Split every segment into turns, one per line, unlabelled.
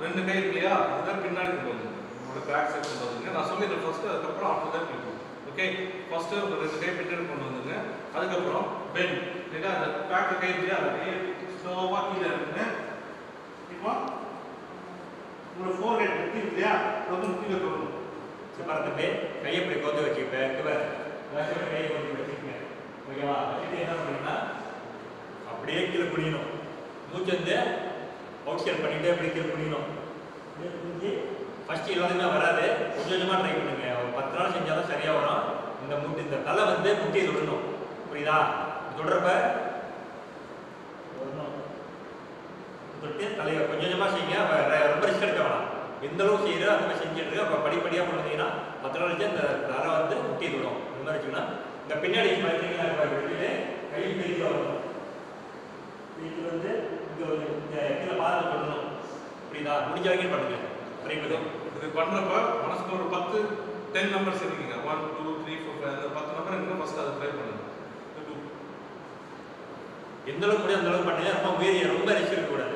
ரெண்டு கை இருக்கு இல்லையா அதுதான் பின்னாடி கொண்டு வந்து உங்களோட பேக் சைடு கொண்டு வந்துங்க நான் சொல்லிடுறேன் ஃபர்ஸ்ட் அதுக்கப்புறம் after that click okay first உங்க ரெண்டு கை பின்னாடி கொண்டு வந்துங்க அதுக்கப்புறம் பென் இல்லையா அந்த பேக் கை இல்லையா அந்த கையை ஸ்லோவா கீழே இருக்குங்க இப்போ உங்களோட ஃபோர் ஹெட் முட்டி இருக்கு இல்லையா அது வந்து முட்டியில் தொடரும்
பார்த்துட்டு கையை இப்படி கோத்து வச்சுக்கிட்டேன் இங்க பாரு. ஏதாச்சும் கையை கோத்து வச்சுக்கங்க ஓகேவா வச்சுட்டு என்ன பண்ணீங்கன்னா அப்படியே கீழே குனியணும் மூச்சு வந்து அவுட் சைட் பண்ணிட்டு அப்படியே கீழே குனியணும் அப்படியே குனிஞ்சு ஃபர்ஸ்ட் எல்லாருமே வராது கொஞ்சம் கொஞ்சமாக ட்ரை பண்ணுங்க ஒரு பத்து நாள் செஞ்சாலும் சரியா வரும் இந்த முட்டி இந்த தலை வந்து முட்டியை தொடணும் புரியுதா தொடர்ப தொடணும் தொட்டு தலையை கொஞ்சம் கொஞ்சமாக செய்யுங்க அப்ப ர- ரொம்ப ரிஸ்க் எடுக்க வேணாம் எந்த அளவுக்கு செய்யறோ அந்த மாதிரி செஞ்சுட்டு இருக்கு அப்போ படிப்படியாக பண்ணுறீங்கன்னா பத்து நாள் வச்சு அந்த தலை வந்து முட்டி விடும் இந்த மாதிரி வச்சுக்கணும் இந்த பின்னாடி பார்த்தீங்கன்னா இப்ப வெளியில கை பிடிக்க வரணும் பிடிச்சு வந்து இங்கே ஒரு இந்த கீழே பாதத்தை தொடணும் புரியுதா முடிஞ்ச வரைக்கும் பண்ணுங்க ட்ரை பண்ணுங்க
இது பண்றப்ப மனசுக்கு ஒரு பத்து டென் நம்பர்ஸ் இருக்கீங்க one two three four five அந்த பத்து நம்பர் இருக்குன்னா ஃபர்ஸ்ட் அதை ட்ரை பண்ணுங்க Two.
எந்த அளவுக்கு முடியும் அந்த அளவுக்கு பண்ணுங்க ரொம்ப மீறி ரொம்ப ரிஸ்க் இருக்கக்கூடாது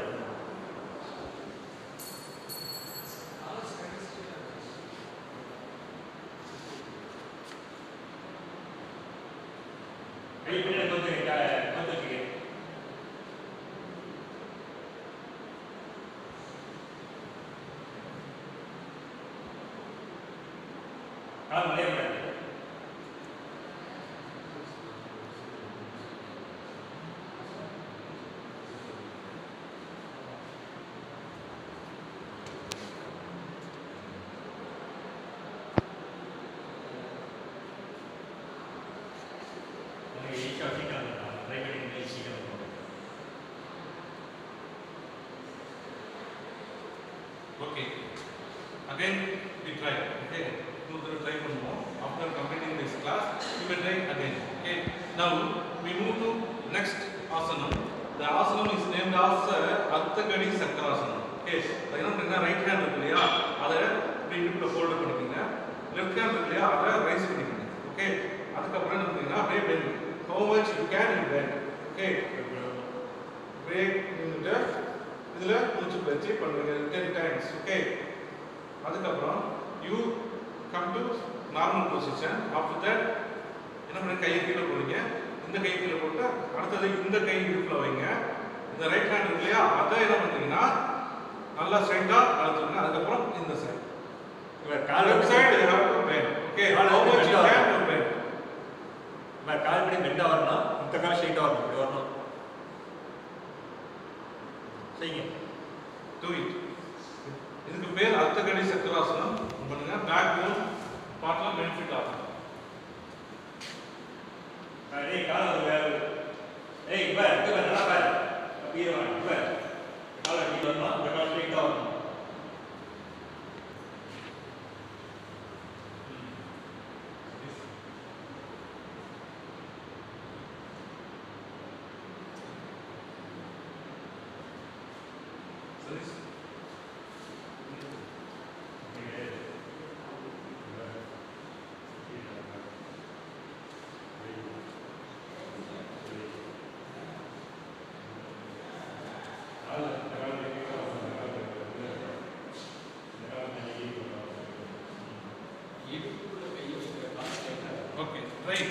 கை பின்னாடி கொஞ்சம் கொஞ்சம் வச்சுக்க கால் மலைய கூடாது உங்களுக்கு ஈஸியாக சீக்கிரம் ட்ரை பண்ணி சீக்கிரம் போகும்
Okay. Again, we try. Okay. இன்னொரு try பண்ணுவோம். After completing this class, we will try again. Okay. Now we move to next asanam. The asanam is named as அர்த்தகடி சக்கராசனம். Okay. அது என்ன பண்ணுங்க ரைட் ஹேண்ட் இருக்கு இல்லையா அதை இப்படி இடுப்புல ஃபோல்ட் பண்ணிக்கோங்க லெஃப்ட் ஹேண்ட் இருக்கு இல்லையா அதை ரைஸ் பண்ணிக்கோங்க ஓகே அதுக்கப்புறம் என்ன பண்ணுறீங்கன்னா அப்படியே bend how much you can you bend okay break நின்றுட்டு இதில் மூச்சு பயிற்சி பண்ணுறீங்க டென் டைம்ஸ் ஓகே அதுக்கப்புறம் you come to normal position after that என்ன பண்ணி கையை கீழே போடுங்க இந்த கை கீழே போட்டு அடுத்தது இந்த கை இடுப்பில் வைங்க இந்த ரைட் ஹேண்ட் இருக்கு இல்லையா அதை என்ன பண்ணுறீங்கன்னா நல்லா ஸ்ட்ரைட்டாக அழுத்துங்க அதுக்கப்புறம் இந்த சைடு
இவர் கால்
left side you have to bend okay
கால்
ஹவ் மச் யூ
வந்து
கேன் டு பெண்ட்
இவர் கால் படி பெண்டாக வரணும் இந்த கால் ஸ்ட்ரைட்டாக வரணும் இப்படி வரணும் செய்யுங்க
do it இதுக்கு பேர் அர்த்தகடி சக்கராசனம் பண்ணுங்க பேக் போன் பார்ட்ல பெனிஃபிட் ஆகும்
டேய் கால ஒரு வேலை ஏய் இங்க பாரு இங்க பாரு நல்லா பாரு அப்படியே வா இங்க பாரு கால அடி வரணும் இந்த கால் ஸ்ட்ரைட்டா வரணும்
சரி ஓகே ரைட்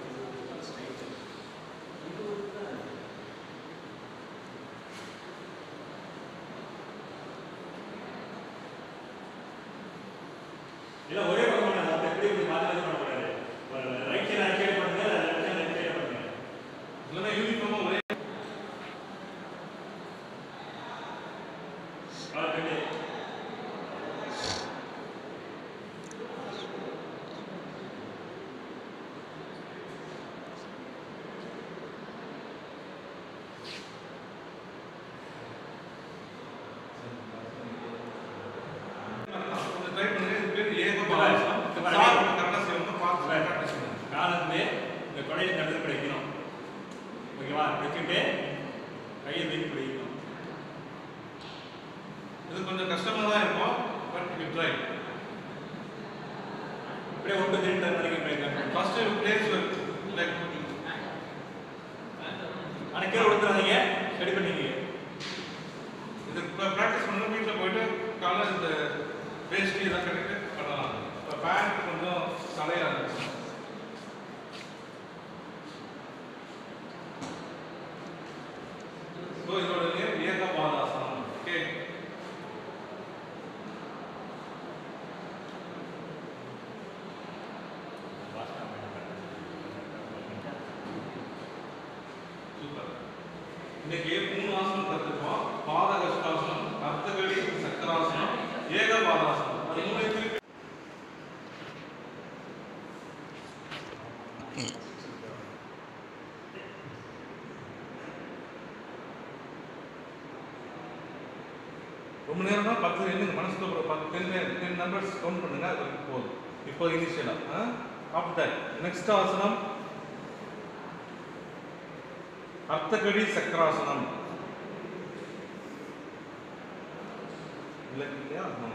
இல்ல ஒரே பக்கம் பண்ணாத அப்படி இப்படி இப்படி மாத்தி மாத்தி பண்ணக்கூடாது ரைட் சைடு ரைட் சைடு பண்ணுங்க லெஃப்ட் சைடு லெஃப்ட் சைடு பண்ணுங்க
இல்லைன்னா யூனிஃபார்மா ஒரே
கால் கட்டு
கொஞ்சம் ட்ரை பண்ணுங்க இது பேர் ஏக பாலாசனம் சார் கரெக்டாக செய்யணும் பார்த்து ப்ராக்டிஸ் பண்ணுங்க
கால் வந்து இந்த கொடையில தடுத்து பிடிக்கணும் ஓகேவா வச்சுட்டு கையை தூக்கி பிடிக்கணும்
இது கொஞ்சம் கஷ்டமா தான் இருக்கும் பட் யூ ட்ரை
அப்படியே ஒன்று திருட்டு வரைக்கும் போயிருக்காங்க
ஃபர்ஸ்ட் யூ பிளேஸ் லைக்
ஆனால் கீழே கொடுத்துறாதீங்க ரெடி பண்ணிக்க
இது ப்ராக்டிஸ் பண்ணுங்க வீட்டில் போயிட்டு ஸோ இதோட நேம் ஏகபாதாசனம் ஓகே சூப்பர் இன்னைக்கு மூணு ஆசனம் கற்றுப்போம் பாதகஷ்டாசனம் அர்த்தகடி சக்கராசனம் ஏகபாதாசனம் அது மூணு திருப்பி ரொம்ப நேரமா பத்து எண்ணுங்க மனசுல ஒரு பத்து டென் டென் நம்பர்ஸ் கவுண்ட் பண்ணுங்க அது வரைக்கும் போதும் இப்போ இனிஷியலா ஆஃப்டர் நெக்ஸ்ட் ஆசனம் அர்த்தகடி சக்கராசனம் இல்லை இல்லையா ஆமாம்.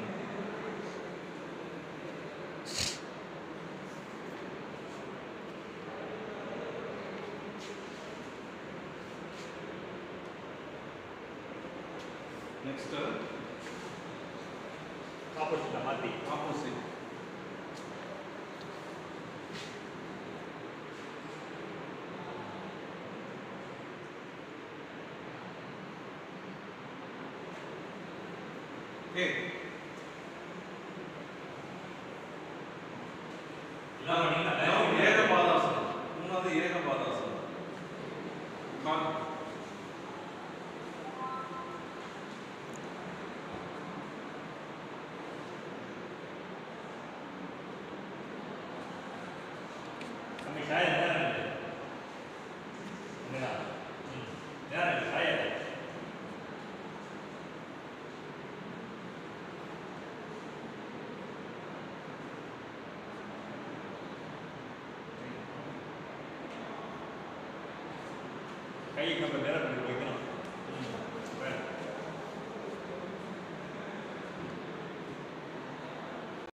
நெக்ஸ்ட்
ஆப்போசிட்டா மாற்றி
ஆப்போசிட் ஏ
இதான் பண்ணீங்கன்னா
ನಾವು ಏಕಪಾದಾಸನ ಮೂರನೇದು ಏಕಪಾದಾಸನ ಕಾಲು
நம்ம சாயம் நேரம் இல்லை என்னடா ம் நேரம் இல்லை சாயம் இல்லை கை நம்ம நேரம் பண்ணி